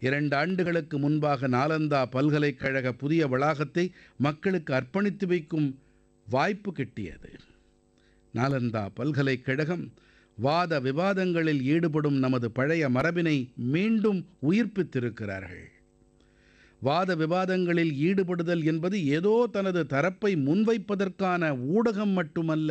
இரண்டு ஆண்டுகளுக்கு முன்பாக நாலந்தா பல்கலைக்கழக புதிய வளாகத்தை மக்களுக்கு அர்ப்பணித்து வைக்கும் வாய்ப்பு கிட்டியது நாலந்தா பல்கலைக்கழகம் வாத விவாதங்களில் ஈடுபடும் நமது பழைய மரபினை மீண்டும் உயிர்ப்பித்திருக்கிறார்கள் வாத விவாதங்களில் ஈடுபடுதல் என்பது ஏதோ தனது தரப்பை முன்வைப்பதற்கான ஊடகம் மட்டுமல்ல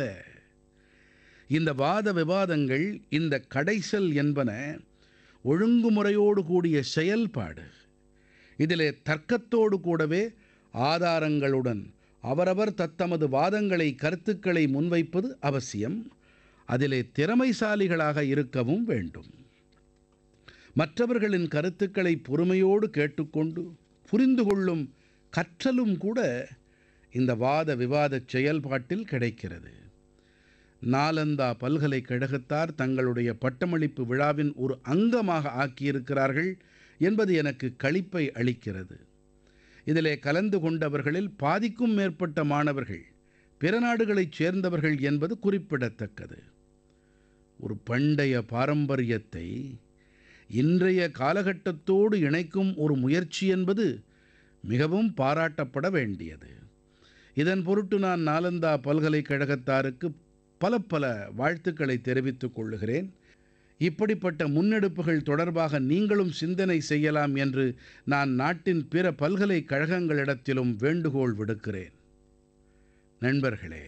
இந்த வாத விவாதங்கள் இந்த கடைசல் என்பன ஒழுங்குமுறையோடு கூடிய செயல்பாடு இதிலே தர்க்கத்தோடு கூடவே ஆதாரங்களுடன் அவரவர் தத்தமது வாதங்களை கருத்துக்களை முன்வைப்பது அவசியம் அதிலே திறமைசாலிகளாக இருக்கவும் வேண்டும் மற்றவர்களின் கருத்துக்களை பொறுமையோடு கேட்டுக்கொண்டு புரிந்து கொள்ளும் கற்றலும் கூட இந்த வாத விவாத செயல்பாட்டில் கிடைக்கிறது நாலந்தா பல்கலைக்கழகத்தார் தங்களுடைய பட்டமளிப்பு விழாவின் ஒரு அங்கமாக ஆக்கியிருக்கிறார்கள் என்பது எனக்கு களிப்பை அளிக்கிறது இதிலே கலந்து கொண்டவர்களில் பாதிக்கும் மேற்பட்ட மாணவர்கள் பிற நாடுகளைச் சேர்ந்தவர்கள் என்பது குறிப்பிடத்தக்கது ஒரு பண்டைய பாரம்பரியத்தை இன்றைய காலகட்டத்தோடு இணைக்கும் ஒரு முயற்சி என்பது மிகவும் பாராட்டப்பட வேண்டியது இதன் பொருட்டு நான் நாலந்தா பல்கலைக்கழகத்தாருக்கு பல பல வாழ்த்துக்களை தெரிவித்துக் கொள்ளுகிறேன் இப்படிப்பட்ட முன்னெடுப்புகள் தொடர்பாக நீங்களும் சிந்தனை செய்யலாம் என்று நான் நாட்டின் பிற பல்கலைக்கழகங்களிடத்திலும் வேண்டுகோள் விடுக்கிறேன் நண்பர்களே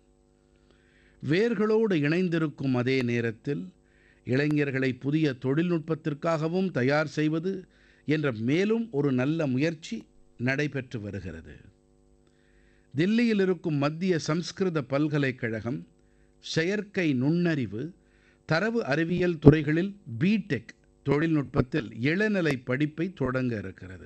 வேர்களோடு இணைந்திருக்கும் அதே நேரத்தில் இளைஞர்களை புதிய தொழில்நுட்பத்திற்காகவும் தயார் செய்வது என்ற மேலும் ஒரு நல்ல முயற்சி நடைபெற்று வருகிறது தில்லியில் இருக்கும் மத்திய சம்ஸ்கிருத பல்கலைக்கழகம் செயற்கை நுண்ணறிவு தரவு அறிவியல் துறைகளில் பிடெக் தொழில்நுட்பத்தில் இளநிலை படிப்பை தொடங்க இருக்கிறது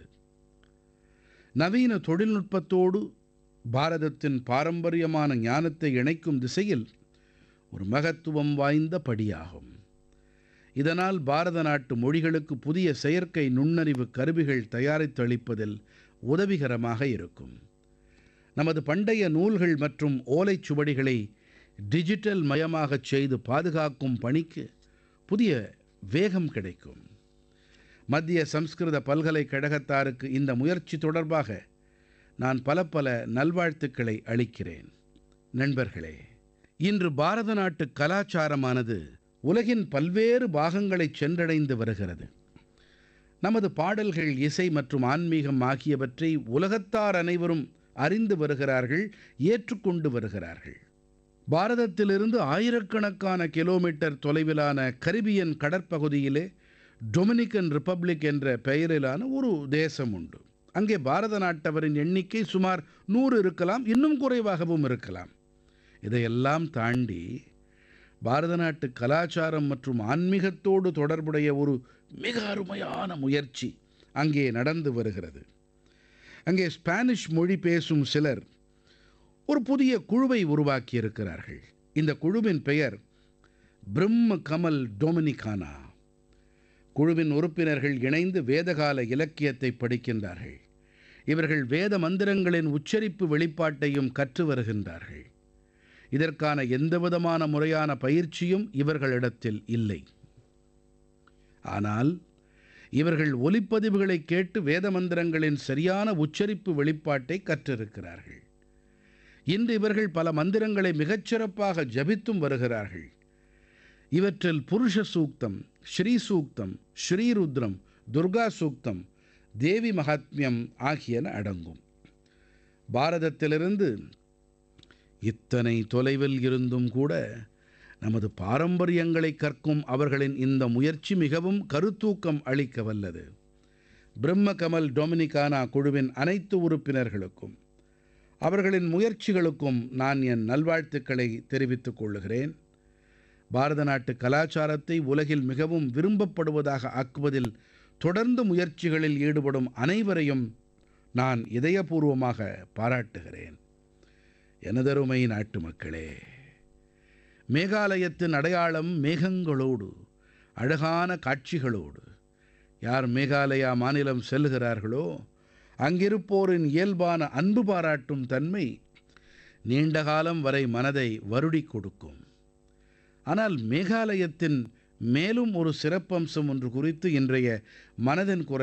நவீன தொழில்நுட்பத்தோடு பாரதத்தின் பாரம்பரியமான ஞானத்தை இணைக்கும் திசையில் ஒரு மகத்துவம் வாய்ந்த படியாகும் இதனால் பாரத நாட்டு மொழிகளுக்கு புதிய செயற்கை நுண்ணறிவு கருவிகள் தயாரித்தளிப்பதில் உதவிகரமாக இருக்கும் நமது பண்டைய நூல்கள் மற்றும் ஓலைச்சுவடிகளை டிஜிட்டல் மயமாகச் செய்து பாதுகாக்கும் பணிக்கு புதிய வேகம் கிடைக்கும் மத்திய சம்ஸ்கிருத பல்கலைக்கழகத்தாருக்கு இந்த முயற்சி தொடர்பாக நான் பல பல நல்வாழ்த்துக்களை அளிக்கிறேன் நண்பர்களே இன்று பாரத நாட்டு கலாச்சாரமானது உலகின் பல்வேறு பாகங்களைச் சென்றடைந்து வருகிறது நமது பாடல்கள் இசை மற்றும் ஆன்மீகம் ஆகியவற்றை உலகத்தார் அனைவரும் அறிந்து வருகிறார்கள் ஏற்றுக்கொண்டு வருகிறார்கள் பாரதத்திலிருந்து ஆயிரக்கணக்கான கிலோமீட்டர் தொலைவிலான கரிபியன் கடற்பகுதியிலே டொமினிக்கன் ரிப்பப்ளிக் என்ற பெயரிலான ஒரு தேசம் உண்டு அங்கே பாரத நாட்டவரின் எண்ணிக்கை சுமார் நூறு இருக்கலாம் இன்னும் குறைவாகவும் இருக்கலாம் இதையெல்லாம் தாண்டி பாரத நாட்டு கலாச்சாரம் மற்றும் ஆன்மீகத்தோடு தொடர்புடைய ஒரு மிக அருமையான முயற்சி அங்கே நடந்து வருகிறது அங்கே ஸ்பானிஷ் மொழி பேசும் சிலர் ஒரு புதிய குழுவை உருவாக்கியிருக்கிறார்கள் இந்த குழுவின் பெயர் பிரம்ம கமல் டொமினிகானா குழுவின் உறுப்பினர்கள் இணைந்து வேதகால இலக்கியத்தை படிக்கின்றார்கள் இவர்கள் வேத மந்திரங்களின் உச்சரிப்பு வெளிப்பாட்டையும் கற்று வருகின்றார்கள் இதற்கான எந்தவிதமான முறையான பயிற்சியும் இவர்களிடத்தில் இல்லை ஆனால் இவர்கள் ஒலிப்பதிவுகளை கேட்டு வேத மந்திரங்களின் சரியான உச்சரிப்பு வெளிப்பாட்டை கற்றிருக்கிறார்கள் இன்று இவர்கள் பல மந்திரங்களை மிகச்சிறப்பாக ஜபித்தும் வருகிறார்கள் இவற்றில் புருஷ சூக்தம் ஸ்ரீ சூக்தம் ஸ்ரீருத்ரம் துர்கா சூக்தம் தேவி மகாத்மியம் ஆகியன அடங்கும் பாரதத்திலிருந்து இத்தனை தொலைவில் இருந்தும் கூட நமது பாரம்பரியங்களை கற்கும் அவர்களின் இந்த முயற்சி மிகவும் கருத்தூக்கம் அளிக்க வல்லது பிரம்ம கமல் டொமினிகானா குழுவின் அனைத்து உறுப்பினர்களுக்கும் அவர்களின் முயற்சிகளுக்கும் நான் என் நல்வாழ்த்துக்களை தெரிவித்துக் கொள்ளுகிறேன் பாரத நாட்டு கலாச்சாரத்தை உலகில் மிகவும் விரும்பப்படுவதாக ஆக்குவதில் தொடர்ந்து முயற்சிகளில் ஈடுபடும் அனைவரையும் நான் இதயபூர்வமாக பாராட்டுகிறேன் எனதருமை நாட்டு மக்களே மேகாலயத்தின் அடையாளம் மேகங்களோடு அழகான காட்சிகளோடு யார் மேகாலயா மாநிலம் செல்கிறார்களோ அங்கிருப்போரின் இயல்பான அன்பு பாராட்டும் தன்மை நீண்ட காலம் வரை மனதை வருடி கொடுக்கும் ஆனால் மேகாலயத்தின் மேலும் ஒரு சிறப்பம்சம் ஒன்று குறித்து இன்றைய மனதின் குரல்